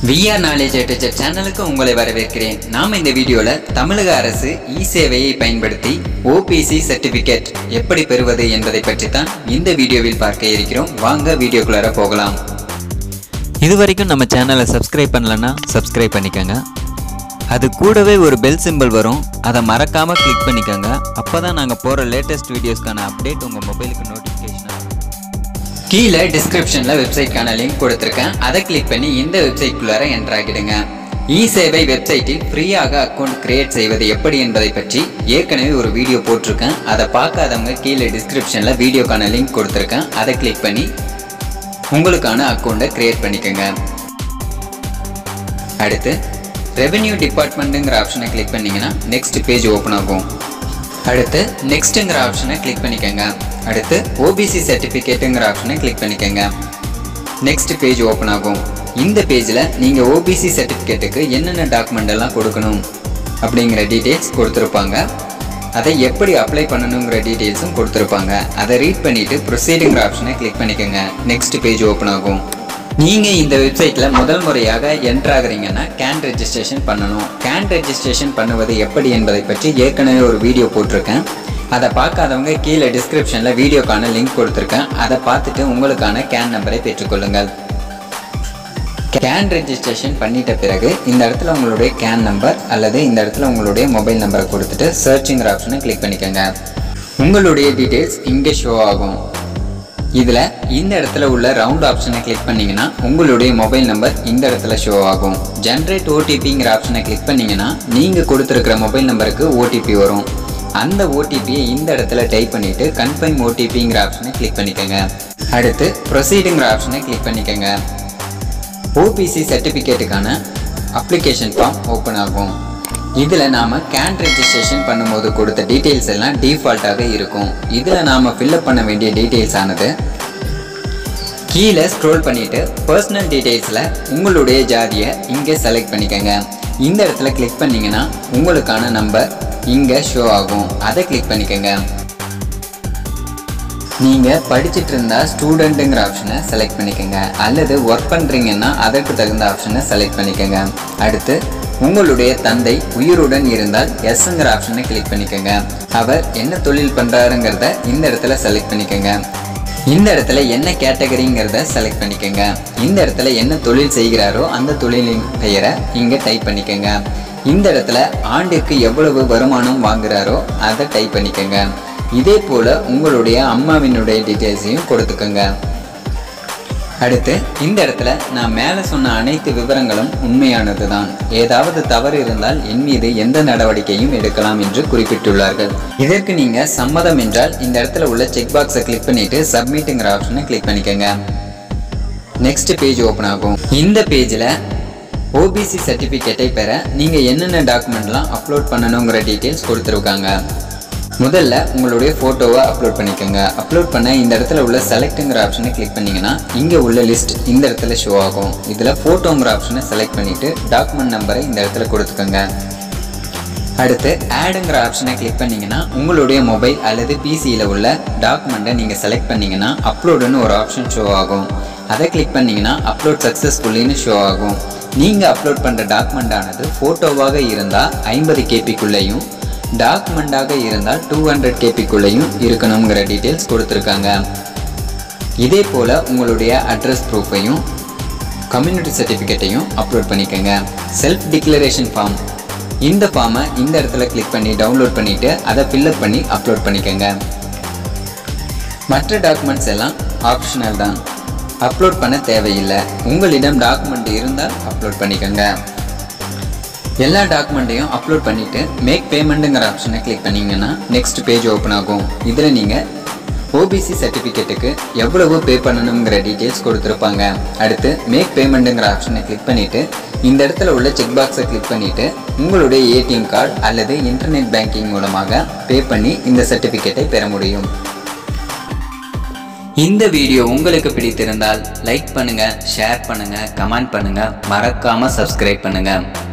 VR knowledge teacher சேனலுக்கு உங்களை வரவேற்கிறேன் நாம் இந்த வீடியோவில் தமிழக அரசு இ சேவையை பயன்படுத்தி ஓபிசி சர்டிஃபிகேட் எப்படி பெறுவது என்பதை பற்றி தான் இந்த வீடியோவில் பார்க்க இருக்கிறோம் வாங்க வீடியோக்குள்ளார போகலாம் இது வரைக்கும் நம்ம சேனலை சப்ஸ்கிரைப் பண்ணலன்னா சப்ஸ்கிரைப் பண்ணிக்கோங்க அது கூடவே ஒரு பெல் சிம்பிள் வரும் அதை மறக்காமல் கிளிக் பண்ணிக்கோங்க அப்போ தான் நாங்கள் போகிற லேட்டஸ்ட் வீடியோஸ்க்கான அப்டேட் உங்கள் மொபைலுக்கு நோட்டிஃபிகேஷன் ஆகும் கீழே டிஸ்கிரிப்ஷனில் வெப்சைட்கான லிங்க் கொடுத்துருக்கேன் அதை கிளிக் பண்ணி இந்த வெப்சைட்குள்ளார என்டர் ஆகிடுங்க இ சேவை வெப்சைட்டில் ஃப்ரீயாக அக்கௌண்ட் கிரியேட் செய்வது எப்படி என்பதை பற்றி ஏற்கனவே ஒரு வீடியோ போட்டிருக்கேன் அதை பார்க்காதவங்க கீழே டிஸ்கிரிப்ஷனில் வீடியோக்கான லிங்க் கொடுத்துருக்கேன் அதை கிளிக் பண்ணி உங்களுக்கான அக்கௌண்ட்டை கிரியேட் பண்ணிக்கோங்க அடுத்து ரெவென்யூ டிபார்ட்மெண்ட்டுங்கிற ஆப்ஷனை கிளிக் பண்ணீங்கன்னா நெக்ஸ்ட் பேஜ் ஓப்பன் ஆகும் அடுத்து நெக்ஸ்ட்டுங்கிற ஆப்ஷனை கிளிக் பண்ணிக்கோங்க அடுத்து ஓபிசி சர்டிஃபிகேட்டுங்கிற ஆப்ஷனை கிளிக் பண்ணிக்கோங்க நெக்ஸ்ட் பேஜ் ஓப்பன் ஆகும் இந்த பேஜில் நீங்கள் ஓபிசி சர்டிஃபிகேட்டுக்கு என்னென்ன டாக்குமெண்ட் எல்லாம் கொடுக்கணும் அப்படிங்கிற டீட்டெயில்ஸ் கொடுத்துருப்பாங்க அதை எப்படி அப்ளை பண்ணணுங்கிற டீட்டெயில்ஸும் கொடுத்துருப்பாங்க அதை ரீட் பண்ணிவிட்டு ப்ரொசீடுங்கிற ஆப்ஷனை கிளிக் பண்ணிக்கோங்க நெக்ஸ்ட் பேஜ் ஓப்பன் ஆகும் நீங்கள் இந்த வெப்சைட்டில் முதல் முறையாக என்ட்ரு ஆகுறீங்கன்னா கேன் ரெஜிஸ்ட்ரேஷன் பண்ணணும் கேன் ரெஜிஸ்ட்ரேஷன் பண்ணுவது எப்படி என்பதை பற்றி ஏற்கனவே ஒரு வீடியோ போட்டிருக்கேன் அதை பார்க்காதவங்க கீழே டிஸ்கிரிப்ஷனில் வீடியோக்கான லிங்க் கொடுத்துருக்கேன் அதை பார்த்துட்டு உங்களுக்கான கேன் நம்பரை பெற்றுக்கொள்ளுங்கள் கேன் ரெஜிஸ்ட்ரேஷன் பண்ணிட்ட பிறகு இந்த இடத்துல உங்களுடைய கேன் நம்பர் அல்லது இந்த இடத்துல உங்களுடைய மொபைல் நம்பரை கொடுத்துட்டு சர்ச்சுங்கிற ஆப்ஷனை கிளிக் பண்ணிக்கோங்க உங்களுடைய டீட்டெயில்ஸ் இங்கே ஷோ ஆகும் இதில் இந்த இடத்துல உள்ள ரவுண்ட் ஆப்ஷனை கிளிக் பண்ணீங்கன்னா உங்களுடைய மொபைல் நம்பர் இந்த இடத்துல ஷோ ஆகும் ஜென்ரேட் ஓடிபிங்கிற ஆப்ஷனை கிளிக் பண்ணீங்கன்னா நீங்கள் கொடுத்துருக்கிற மொபைல் நம்பருக்கு ஓடிபி வரும் அந்த ஓடிபியை இந்த இடத்துல டைப் பண்ணிவிட்டு கன்ஃபர்ம் ஓடிபிங்கிற ஆப்ஷனை கிளிக் பண்ணிக்கோங்க அடுத்து ப்ரொசீடுங்கிற ஆப்ஷனை கிளிக் பண்ணிக்கோங்க ஓபிசி சர்டிஃபிகேட்டுக்கான அப்ளிகேஷன் ஃபார்ம் ஓப்பன் ஆகும் இதில் நாம் கேன் ரெஜிஸ்ட்ரேஷன் பண்ணும்போது கொடுத்த டீட்டெயில்ஸ் எல்லாம் டிஃபால்ட்டாக இருக்கும் இதில் நாம் ஃபில்அப் பண்ண வேண்டிய டீட்டெயில்ஸ் ஆனது கீழே ஸ்க்ரோல் பண்ணிவிட்டு பர்சனல் டீட்டெயில்ஸில் உங்களுடைய ஜாதியை இங்கே செலக்ட் பண்ணிக்கோங்க இந்த இடத்துல கிளிக் பண்ணிங்கன்னா உங்களுக்கான நம்பர் இங்கே ஷோ ஆகும் அதை கிளிக் பண்ணிக்கோங்க நீங்கள் படிச்சுட்டு இருந்தால் ஸ்டூடெண்ட்டுங்கிற ஆப்ஷனை செலக்ட் பண்ணிக்கோங்க அல்லது ஒர்க் பண்ணுறீங்கன்னா அதற்கு தகுந்த ஆப்ஷனை செலக்ட் பண்ணிக்கோங்க அடுத்து உங்களுடைய தந்தை உயிருடன் இருந்தால் எஸ்ங்கிற ஆப்ஷனை கிளிக் பண்ணிக்கோங்க அவர் என்ன தொழில் பண்ணுறாருங்கிறத இந்த இடத்துல செலக்ட் பண்ணிக்கோங்க இந்த இடத்துல என்ன கேட்டகரிங்கிறத செலக்ட் பண்ணிக்கோங்க இந்த இடத்துல என்ன தொழில் செய்கிறாரோ அந்த தொழிலின் பெயரை இங்கே டைப் பண்ணிக்கோங்க இந்த இடத்துல ஆண்டுக்கு எவ்வளவு வருமானம் வாங்குறாரோ அதை டைப் பண்ணிக்கோங்க இதே போல் உங்களுடைய அம்மாவினுடைய டீட்டெயில்ஸையும் கொடுத்துக்கோங்க அடுத்து இந்த இடத்துல நான் மேலே சொன்ன அனைத்து விவரங்களும் உண்மையானது தான் ஏதாவது தவறு இருந்தால் என் மீது எந்த நடவடிக்கையும் எடுக்கலாம் என்று குறிப்பிட்டுள்ளார்கள் இதற்கு நீங்கள் சம்மதம் என்றால் இந்த இடத்துல உள்ள செக் பாக்ஸை கிளிக் பண்ணிட்டு சப்மிட்டுங்கிற ஆப்ஷனை கிளிக் பண்ணிக்கோங்க நெக்ஸ்ட் பேஜ் ஓப்பன் ஆகும் இந்த பேஜில் ஓபிசி சர்டிஃபிகேட்டை பெற நீங்கள் என்னென்ன டாக்குமெண்ட்லாம் அப்லோட் பண்ணணுங்கிற டீட்டெயில்ஸ் கொடுத்துருக்காங்க முதல்ல உங்களுடைய ஃபோட்டோவை அப்லோட் பண்ணிக்கோங்க அப்லோட் பண்ண இந்த இடத்துல உள்ள செலக்ட்டுங்கிற ஆப்ஷனை கிளிக் பண்ணிங்கன்னா இங்கே உள்ள லிஸ்ட் இந்த இடத்துல ஷோ ஆகும் இதில் ஃபோட்டோங்கிற ஆப்ஷனை செலக்ட் பண்ணிவிட்டு டாக்குமெண்ட் நம்பரை இந்த இடத்துல கொடுத்துக்கோங்க அடுத்து ஆடுங்கிற ஆப்ஷனை கிளிக் பண்ணிங்கன்னா உங்களுடைய மொபைல் அல்லது பிசியில் உள்ள டாக்குமெண்ட்டை நீங்கள் செலக்ட் பண்ணிங்கன்னா அப்லோடுன்னு ஒரு ஆப்ஷன் ஷோ ஆகும் அதை கிளிக் பண்ணிங்கன்னா அப்லோட் சக்ஸஸ்ஃபுல்லின்னு ஷோ ஆகும் நீங்கள் அப்லோட் பண்ணுற டாக்குமெண்ட் ஆனது ஃபோட்டோவாக இருந்தால் ஐம்பது கேபிக்குள்ளேயும் டாக்குமெண்ட்டாக இருந்தால் டூ ஹண்ட்ரட் கேபிக்குள்ளேயும் இருக்கணுங்கிற டீட்டெயில்ஸ் கொடுத்துருக்காங்க இதே போல் உங்களுடைய அட்ரஸ் ப்ரூஃபையும் கம்யூனிட்டி சர்டிஃபிகேட்டையும் அப்லோட் பண்ணிக்கோங்க செல்ஃப் டிக்ளரேஷன் ஃபார்ம் இந்த ஃபார்மை இந்த இடத்துல கிளிக் பண்ணி டவுன்லோட் பண்ணிவிட்டு அதை ஃபில்அப் பண்ணி அப்லோட் பண்ணிக்கோங்க மற்ற டாக்குமெண்ட்ஸ் எல்லாம் ஆப்ஷனல் தான் அப்லோட் பண்ண தேவையில்லை உங்களிடம் டாக்குமெண்ட் இருந்தால் அப்லோட் பண்ணிக்கோங்க எல்லா டாக்குமெண்ட்டையும் அப்லோட் பண்ணிவிட்டு மேக் பேமெண்ட்டுங்கிற ஆப்ஷனை கிளிக் பண்ணிங்கன்னா நெக்ஸ்ட் பேஜ் ஓப்பன் ஆகும் இதில் நீங்கள் ஓபிசி சர்டிஃபிகேட்டுக்கு எவ்வளவு பே பண்ணணுங்கிற டீட்டெயில்ஸ் கொடுத்துருப்பாங்க அடுத்து மேக் பேமெண்ட்டுங்கிற ஆப்ஷனை கிளிக் பண்ணிவிட்டு இந்த இடத்துல உள்ள செக் பாக்ஸை கிளிக் பண்ணிவிட்டு உங்களுடைய ஏடிஎம் கார்டு அல்லது இன்டர்நெட் பேங்கிங் மூலமாக பே பண்ணி இந்த சர்டிஃபிகேட்டை பெற முடியும் இந்த வீடியோ உங்களுக்கு பிடித்திருந்தால் லைக் பண்ணுங்கள் ஷேர் பண்ணுங்கள் கமெண்ட் பண்ணுங்கள் மறக்காமல் சப்ஸ்கிரைப் பண்ணுங்கள்